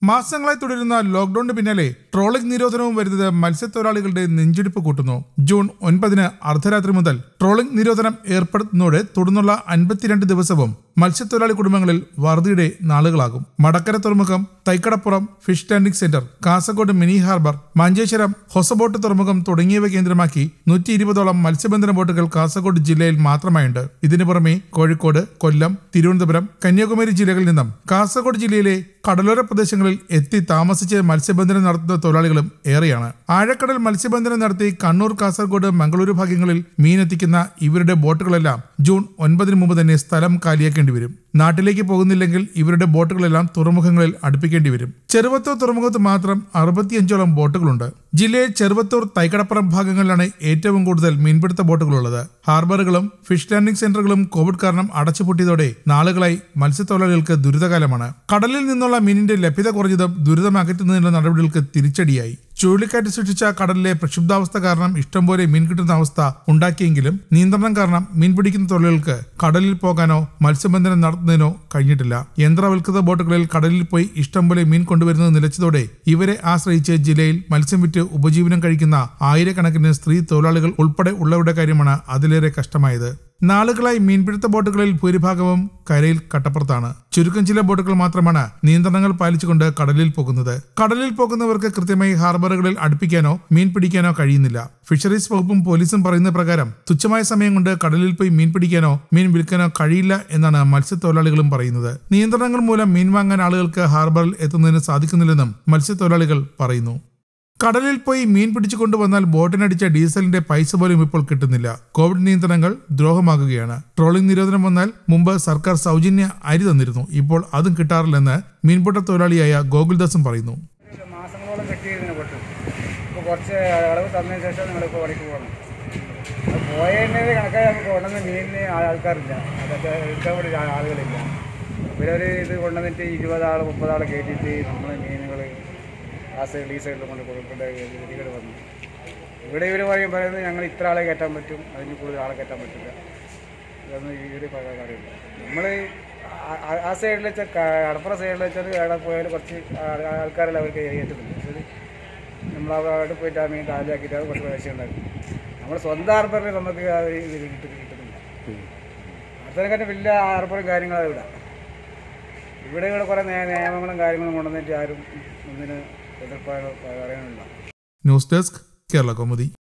മാസങ്ങളായി തുടരുന്ന ലോക്ഡൌണിന് പിന്നാലെ ട്രോളിംഗ് നിരോധനവും വരുന്നത് മത്സ്യത്തൊഴിലാളികളുടെ നെഞ്ചിടിപ്പ് കൂട്ടുന്നു ജൂൺ ഒൻപതിന് അർദ്ധരാത്രി മുതൽ ട്രോളിംഗ് നിരോധനം ഏർപ്പെടുത്തുന്നതോടെ തുടർന്നുള്ള അൻപത്തിരണ്ട് ദിവസവും മത്സ്യത്തൊഴിലാളി കുടുംബങ്ങളിൽ വറുതിയുടെ നാളുകളാകും മടക്കര തുറമുഖം Thaikadappuram fish landing centre Kasaragod mini harbour Manjeshwaram Hosabettu തുറമുഖം തുടങ്ങിയവ കേന്ദ്രമാക്കി നൂറ്റി ഇരുപതോളം മത്സ്യബന്ധന ബോട്ടുകൾ കാസർഗോഡ് ജില്ലയിൽ മാത്രമായുണ്ട് ഇതിനു പുറമെ കോഴിക്കോട് കൊല്ലം തിരുവനന്തപുരം കന്യാകുമാരി ജില്ലകളിൽ നിന്നും കാസർഗോഡ് ജില്ലയിലെ കടലോര പ്രദേശങ്ങളിൽ എത്തി താമസിച്ച് മത്സ്യബന്ധനം നടത്തുന്ന തൊഴിലാളികളും ഏറെയാണ് ആഴക്കടൽ മത്സ്യബന്ധനം നടത്തി കണ്ണൂർ കാസർഗോഡ് മംഗളൂരു ഭാഗങ്ങളിൽ മീനെത്തിക്കുന്ന ഇവരുടെ ബോട്ടുകളെല്ലാം ജൂൺ ഒൻപതിന് മുമ്പ് തന്നെ സ്ഥലം കാലിയാക്കേണ്ടി വരും നാട്ടിലേക്ക് പോകുന്നില്ലെങ്കിൽ ഇവരുടെ ബോട്ടുകളെല്ലാം തുറമുഖങ്ങളിൽ അടുപ്പിക്കേണ്ടി വരും ചെറുവത്തൂർ തുറമുഖത്ത് മാത്രം അറുപത്തിയഞ്ചോളം ബോട്ടുകളുണ്ട് ജില്ലയിൽ ചെറുവത്തൂർ തൈക്കടപ്പുറം ഭാഗങ്ങളിലാണ് ഏറ്റവും കൂടുതൽ മീൻപിടുത്ത ബോട്ടുകളുള്ളത് ഹാർബറുകളും ഫിഷ് ലാൻഡിംഗ് സെന്ററുകളും കോവിഡ് കാരണം അടച്ചുപൂട്ടിയതോടെ നാളുകളായി മത്സ്യത്തൊഴിലാളികൾക്ക് ദുരിതകാലമാണ് കടലിൽ നിന്നുള്ള മീനിന്റെ ലഭ്യത കുറഞ്ഞതും ദുരിതം അകറ്റുന്നതിനുള്ള നടപടികൾക്ക് തിരിച്ചടിയായി ചുഴലിക്കാറ്റ് സൃഷ്ടിച്ച കടലിലെ പ്രക്ഷുബ്ധാവസ്ഥ കാരണം ഇഷ്ടംപോലെ മീൻ കിട്ടുന്ന അവസ്ഥ ഉണ്ടാക്കിയെങ്കിലും നിയന്ത്രണം കാരണം മീൻ പിടിക്കുന്ന തൊഴിലാളികൾക്ക് കടലിൽ പോകാനോ മത്സ്യബന്ധനം നടത്തുന്നതിനോ കഴിഞ്ഞിട്ടില്ല യന്ത്രവൽകൃത ബോട്ടുകളിൽ കടലിൽ പോയി ഇഷ്ടംപോലെ മീൻ കൊണ്ടുവരുന്നത് നിലച്ചതോടെ ഇവരെ ആശ്രയിച്ച് ജില്ലയിൽ മത്സ്യം വിറ്റ് ഉപജീവനം കഴിക്കുന്ന ആയിരക്കണക്കിന് സ്ത്രീ തൊഴിലാളികൾ ഉൾപ്പെടെ ഉള്ളവരുടെ കാര്യമാണ് അതിലേറെ കഷ്ടമായത് നാളുകളായി മീൻപിടുത്ത ബോട്ടുകളിൽ ഭൂരിഭാഗവും കരയിൽ കട്ടപ്പുറത്താണ് ചുരുക്കം ചില ബോട്ടുകൾ മാത്രമാണ് നിയന്ത്രണങ്ങൾ പാലിച്ചുകൊണ്ട് കടലിൽ പോകുന്നത് കടലിൽ പോകുന്നവർക്ക് കൃത്യമായി ഹാർബറുകളിൽ അടുപ്പിക്കാനോ മീൻ പിടിക്കാനോ കഴിയുന്നില്ല ഫിഷറീസ് വകുപ്പും പോലീസും പറയുന്ന പ്രകാരം തുച്ഛമായ സമയം കൊണ്ട് കടലിൽ പോയി മീൻ പിടിക്കാനോ മീൻ വിൽക്കാനോ കഴിയില്ല എന്നാണ് മത്സ്യത്തൊഴിലാളികളും പറയുന്നത് നിയന്ത്രണങ്ങൾ മൂലം മീൻ വാങ്ങാൻ ആളുകൾക്ക് ഹാർബറിൽ എത്തുന്നതിന് സാധിക്കുന്നില്ലെന്നും മത്സ്യത്തൊഴിലാളികൾ പറയുന്നു കടലിൽ പോയി മീൻ പിടിച്ചു കൊണ്ടുവന്നാൽ ബോട്ടിനടിച്ച ഡീസലിന്റെ പൈസ പോലും ഇപ്പോൾ കിട്ടുന്നില്ല കോവിഡ് നിയന്ത്രണങ്ങൾ ദ്രോഹമാകുകയാണ് ട്രോളിംഗ് നിരോധനം വന്നാൽ മുമ്പ് സർക്കാർ സൗജന്യ അരി തന്നിരുന്നു ഇപ്പോൾ അതും കിട്ടാറില്ലെന്ന് മീൻപിടുത്ത തൊഴിലാളിയായ ഗോകുൽദാസും പറയുന്നു ഒരു മാസങ്ങളോളം കെട്ടിയിരുന്ന പൊട്ട് ഇപ്പോൾ കുറച്ച് അളവ് തന്നതിന് ശേഷം നിങ്ങളിപ്പോൾ പണിക്ക് പോകണം അത് പോയതിൻ്റെ കണക്കായി നമുക്ക് കൊണ്ടുവന്ന മീനിന് ആ- ആൾക്കാരില്ല അതൊക്കെ എടുക്കാൻ വേണ്ടി ആ- ആളുകളില്ല ഇവരൊരു ഇത് കൊണ്ടുവന്നിട്ട് ഇരുപതാൾ മുപ്പതാൾ കയറ്റിയിട്ട് നമ്മൾ മീനുകൾ ആ സൈഡിൽ ഈ സൈഡിൽ കൊണ്ട് കൊടുക്കേണ്ട രീതികൾ വന്നു ഇവിടെ ഇവർ പറയും പറയുന്നത് ഞങ്ങൾ ഇത്ര ആളെ കയറ്റാൻ പറ്റും അതിന് കൂടുതൽ ആളെ കയറ്റാൻ പറ്റില്ല ഇതൊന്നും ഇവർ പറയാൻ കാര്യമില്ല നമ്മൾ ആ സൈഡിൽ വെച്ചാൽ കടപ്പുറ സൈഡിൽ വെച്ചാൽ അവിടെ പോയാൽ കുറച്ച് ആ- ആൾക്കാരെല്ലാം അവർക്ക് ഏറ്റുന്നുണ്ട് പക്ഷേ നമ്മൾ അവിടെ പോയിട്ട് ആ മീൻ താലിയാക്കിയിട്ട് അത് കുറച്ച് പൈസ ഉണ്ടാക്കും നമ്മൾ സ്വന്തം ആർപ്പറിൽ നമുക്ക് ആ ഒരു ഇത് കിട്ടും കിട്ടുന്നില്ല അതിനെക്കാട്ടും വലിയ ആർപ്പറും കാര്യങ്ങളും ഇവിടെ ഇവിടെ ഇവിടെ കുറേ നേ- നിയമങ്ങളും കാര്യങ്ങളും കൊണ്ടുവന്നിട്ട് ആരും ഒന്നിന് എതിർപ്പായോ പറയാനില്ല ന്യൂസ് ഡെസ്ക് കേരള കൗമുദി